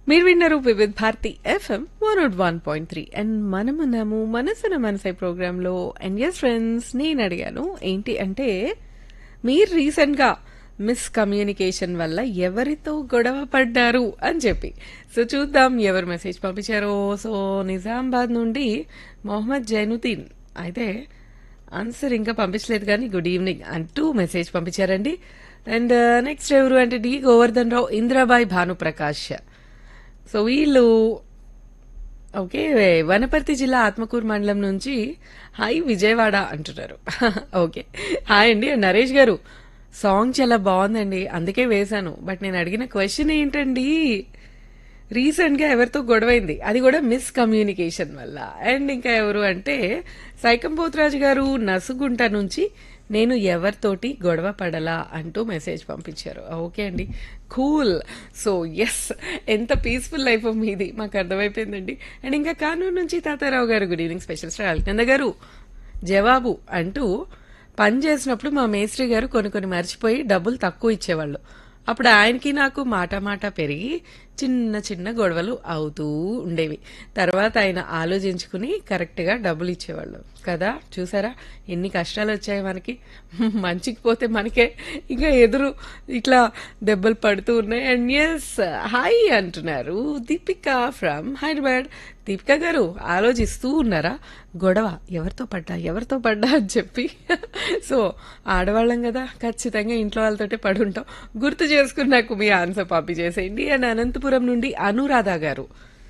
మీరు విన్నారు Vividh Bharati FM one out one point three and మనమున్నాము మనసున మనసై ప్రోగ్రాంలో అండ్ ఎస్ ఫ్రెండ్స్ నేను అడిగాను ఏంటి అంటే మీరు రీసెంట్గా మిస్ కమ్యూనికేషన్ వల్ల ఎవరితో గొడవ పడ్డారు అని చెప్పి సో చూద్దాం ఎవరు మెసేజ్ పంపించారో సో నిజామాబాద్ నుండి మొహమ్మద్ జైనుద్దీన్ అయితే ఆన్సర్ ఇంకా పంపించలేదు కానీ గుడ్ ఈవినింగ్ అంటూ మెసేజ్ పంపించారండి అండ్ నెక్స్ట్ ఎవరు అంటే డి గోవర్ధన్ రావు ఇంద్రాబాయ్ భానుప్రకాష్ సో వీళ్ళు ఓకే వనపర్తి జిల్లా ఆత్మకూరు మండలం నుంచి హాయ్ విజయవాడ అంటున్నారు ఓకే హాయ్ అండి నరేష్ గారు సాంగ్ చాలా బాగుందండి అందుకే వేశాను బట్ నేను అడిగిన క్వశ్చన్ ఏంటండి రీసెంట్గా ఎవరితో గొడవైంది అది కూడా మిస్ కమ్యూనికేషన్ వల్ల అండ్ ఇంకా ఎవరు అంటే సైకం పోతురాజు గారు నసుగుంట నుంచి నేను ఎవరితోటి గొడవ పడలా అంటూ మెసేజ్ పంపించారు ఓకే అండి కూల్ సో ఎస్ ఎంత పీస్ఫుల్ లైఫ్ మీది మాకు అర్థమైపోయిందండి అండ్ ఇంకా కానూరు నుంచి తాతారావు గారు good evening special star Alkanda గారు జవాబు అంటూ పని చేసినప్పుడు మా మేస్త్రి గారు కొన్ని కొన్ని మర్చిపోయి డబ్బులు తక్కువ ఇచ్చేవాళ్ళు అప్పుడు ఆయనకి నాకు మాట మాట పెరిగి చిన్న చిన్న గొడవలు అవుతూ ఉండేవి తర్వాత ఆయన ఆలోచించుకుని కరెక్ట్గా డబ్బులు ఇచ్చేవాళ్ళు కదా చూసారా ఎన్ని కష్టాలు వచ్చాయి మనకి మంచికి పోతే మనకే ఇంకా ఎదురు ఇట్లా దెబ్బలు పడుతూ ఉన్నాయి అండ్ ఎస్ హాయ్ అంటున్నారు దీపిక ఫ్రమ్ హైదరాబాద్ దీపిక గారు ఆలోచిస్తూ ఉన్నారా గొడవ ఎవరితో పడ్డా ఎవరితో పడ్డా అని చెప్పి సో ఆడవాళ్ళం కదా ఖచ్చితంగా ఇంట్లో వాళ్ళతోటే పడి ఉంటాం గుర్తు చేసుకుని నాకు మీ ఆన్సర్ పంపి చేసేయండి అండ్ అనంతపురం నుండి అనురాధ గారు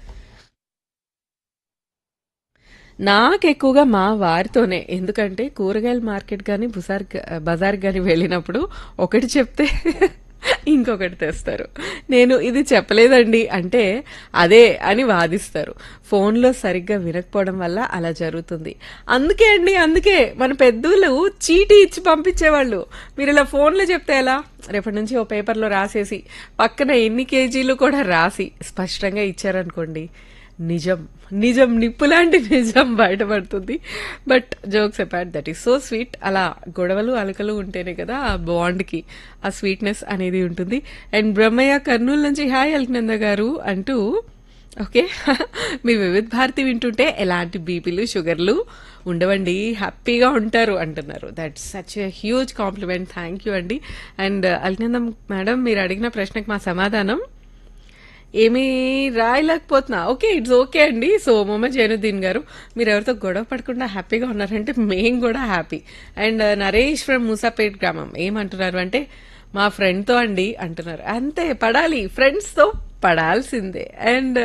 నాకు ఎక్కువగా మా వారితోనే ఎందుకంటే కూరగాయల మార్కెట్ కానీ బుసార్ బజార్ కానీ వెళ్ళినప్పుడు ఒకటి చెప్తే ఇంకొకటి తెస్తారు నేను ఇది చెప్పలేదండి అంటే అదే అని వాదిస్తారు ఫోన్లో సరిగ్గా వినకపోవడం వల్ల అలా జరుగుతుంది అందుకే అండి అందుకే మన పెద్దోళ్ళు చీటీ ఇచ్చి పంపించేవాళ్ళు మీరు ఇలా ఫోన్లో చెప్తే ఎలా రేపటి నుంచి ఓ పేపర్లో రాసేసి పక్కన ఎన్ని కేజీలు కూడా రాసి స్పష్టంగా ఇచ్చారనుకోండి నిజం నిజం నిప్పులాంటి నిజం బయటపడుతుంది but jokes apart that is so sweet అలా గొడవలు అలకలు ఉంటేనే కదా ఆ బాండ్కి ఆ స్వీట్నెస్ అనేది ఉంటుంది అండ్ బ్రహ్మయ్య కర్నూలు నుంచి హాయ్ అల్కనంద గారు అంటూ ఓకే మీ వివిధ భారతి వింటుంటే ఎలాంటి బీపీలు షుగర్లు ఉండవండి హ్యాపీగా ఉంటారు అంటున్నారు that's such a huge compliment thank you అండి అండ్ అల్కనందం మేడం మీరు అడిగిన ప్రశ్నకు మా సమాధానం ఏమీ రాయలేకపోతున్నా ఓకే ఇట్స్ ఓకే అండి సో మొహమ్మద్ జైనుద్దీన్ గారు మీరు ఎవరితో గొడవ పడకుండా హ్యాపీగా ఉన్నారంటే మేం కూడా happy and Naresh from Moosapet గ్రామం ఏమంటున్నారు అంటే మా ఫ్రెండ్తో అండి అంటున్నారు అంతే పడాలి ఫ్రెండ్స్తో పడాల్సిందే అండ్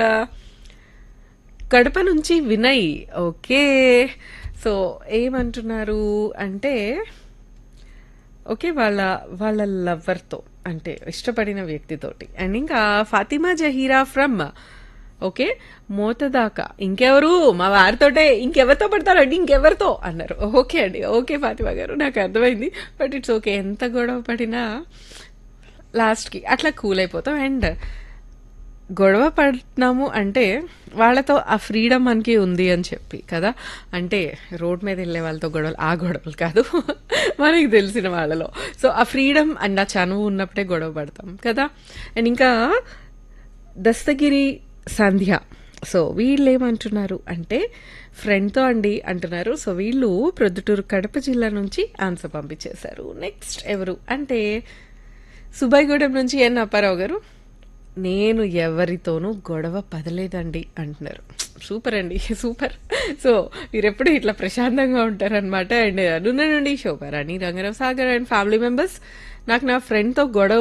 కడప నుంచి వినయ్ ఓకే సో ఏమంటున్నారు అంటే ఓకే వాళ్ళ వాళ్ళ లవ్వర్తో అంటే ఇష్టపడిన వ్యక్తితోటి అండ్ ఇంకా ఫాతిమా జహీరా ఫ్రమ్ ఓకే మోతదాకా ఇంకెవరు మా వారితోటే ఇంకెవరితో పడతారండి ఇంకెవరితో అన్నారు ఓకే అండి ఓకే ఫాతిమా గారు నాకు అర్థమైంది బట్ ఇట్స్ ఓకే ఎంత గొడవ పడినా లాస్ట్కి అట్లా కూల్ అయిపోతాం అండ్ గొడవ పడుతున్నాము అంటే వాళ్ళతో ఆ ఫ్రీడమ్ మనకి ఉంది అని చెప్పి కదా అంటే రోడ్ మీద వెళ్ళే వాళ్ళతో గొడవలు ఆ గొడవలు కాదు మనకి తెలిసిన వాళ్ళలో సో ఆ ఫ్రీడమ్ అండ్ ఆ చనువు ఉన్నప్పుడే గొడవ పడతాం కదా అండ్ ఇంకా దస్తగిరి సంధ్య సో వీళ్ళు ఏమంటున్నారు అంటే ఫ్రెండ్తో అండి అంటున్నారు సో వీళ్ళు ప్రొద్దుటూరు కడప జిల్లా నుంచి ఆన్సర్ పంపించేశారు నెక్స్ట్ ఎవరు అంటే సుబాయిగూడెం నుంచి ఎన్ అప్పారావు గారు నేను ఎవరితోనూ గొడవ పదలేదండి అంటున్నారు సూపర్ అండి సూపర్ సో మీరెప్పుడు ఇట్లా ప్రశాంతంగా ఉంటారనమాట అండ్ నున్న నుండి Shobharani Rangarao Sagar and family members నాకు నా ఫ్రెండ్తో గొడవ